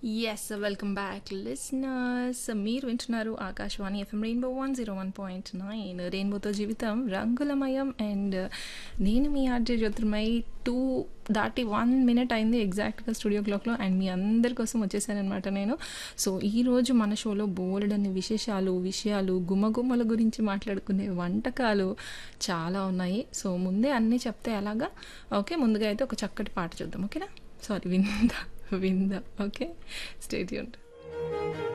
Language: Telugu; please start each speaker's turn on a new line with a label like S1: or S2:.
S1: ఎస్ వెల్కమ్ బ్యాక్ లిస్నర్స్ మీరు వింటున్నారు Akashvani FM rainbow one zero one point nine రెయిన్బోతో జీవితం రంగులమయం అండ్ నేను మీ ఆర్జే జ్యోతిర్మయి టూ దాటి వన్ మినిట్ అయింది ఎగ్జాక్ట్గా స్టూడియో క్లాక్లో అండ్ మీ అందరి కోసం వచ్చేసానమాట నేను సో ఈరోజు మన షోలో బోల్డ్ అనే విశేషాలు విషయాలు గుమ్మగుమ్మల గురించి మాట్లాడుకునే వంటకాలు చాలా ఉన్నాయి సో ముందే అన్నీ చెప్తే ఎలాగా ఓకే ముందుగా అయితే ఒక చక్కటి పాట చూద్దాం ఓకేనా సారీ విందా విందా ఓకే స్టేట్ యూన్